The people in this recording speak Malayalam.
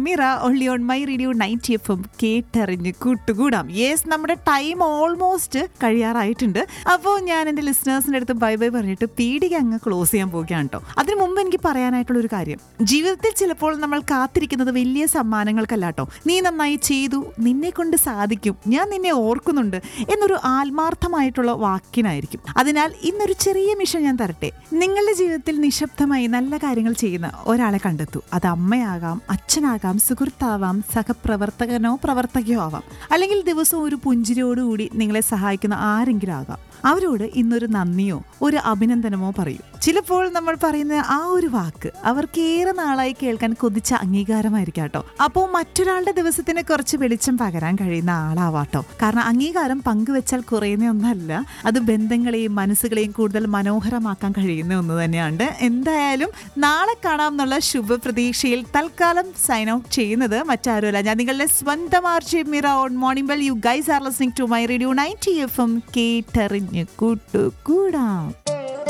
ഷെമിറ ഒള്ളി on my radio ninety F M കേട്ടറിഞ്ഞ് കൂട്ടുകൂടാം യെസ് നമ്മുടെ ടൈം ഓൾമോസ്റ്റ് കഴിയാറായിട്ടുണ്ട് അപ്പോൾ ഞാൻ എൻ്റെ ലിസണേഴ്സിൻ്റെ അടുത്ത് ബൈ ബൈ പറഞ്ഞിട്ട് പീടിക അങ്ങ് ക്ലോസ് ചെയ്യാൻ പോവുകയാണ് കേട്ടോ അതിനു മുമ്പ് എനിക്ക് പറയാനായിട്ടുള്ള ഒരു കാര്യം ജീവിതത്തിൽ ചിലപ്പോൾ നമ്മൾ കാത്തിരിക്കുന്നത് വലിയ സമ്മാനങ്ങൾക്കല്ല കേട്ടോ നീ നന്നായി ചെയ്തു നിന്നെ കൊണ്ട് സാധിക്കും ഞാൻ നിന്നെ ഓർക്കുന്നുണ്ട് എന്നൊരു ആത്മാർത്ഥമായിട്ടുള്ള വാക്കിനായിരിക്കും അതിനാൽ ഇന്നൊരു ചെറിയ മിഷൻ ഞാൻ തരട്ടെ നിങ്ങളുടെ ജീവിതത്തിൽ നിശബ്ദമായി നല്ല കാര്യങ്ങൾ ചെയ്യുന്ന ഒരാളെ കണ്ടെത്തൂ അത് അമ്മയാകാം അച്ഛനാകാം സുഹൃത്താവാം സഹപ്രവർത്തകനോ പ്രവർത്തകയോ ആവാം അല്ലെങ്കിൽ ദിവസവും ഒരു പുഞ്ചിരിയോടുകൂടി നിങ്ങളെ സഹായിക്കുന്ന ആരെങ്കിലും ആകാം അവരോട് ഇന്നൊരു നന്ദിയോ ഒരു അഭിനന്ദനമോ പറയൂ ചിലപ്പോൾ നമ്മൾ പറയുന്ന ആ ഒരു വാക്ക് അവർക്ക് ഏറെ നാളായി കേൾക്കാൻ കൊതിച്ച അംഗീകാരമായിരിക്കാം കേട്ടോ അപ്പോൾ മറ്റൊരാളുടെ ദിവസത്തിന് കുറച്ച് വെളിച്ചം പകരാൻ കഴിയുന്ന ആളാവാട്ടോ കാരണം അംഗീകാരം പങ്കുവെച്ചാൽ കുറയുന്ന ഒന്നല്ല അത് ബന്ധങ്ങളെയും മനസ്സുകളെയും കൂടുതൽ മനോഹരമാക്കാൻ കഴിയുന്ന ഒന്ന് തന്നെയാണ് എന്തായാലും നാളെ കാണാം എന്നുള്ള ശുഭപ്രതീക്ഷയിൽ തൽക്കാലം സൈൻ ഔട്ട് ചെയ്യുന്നത് മറ്റാരുമല്ല ഞാൻ നിങ്ങളുടെ സ്വന്തം RJ Mira on morning well you guys are listening to my radio ninety F M കേട്ടറിഞ്ഞ് കൂട്ടുകൂടാം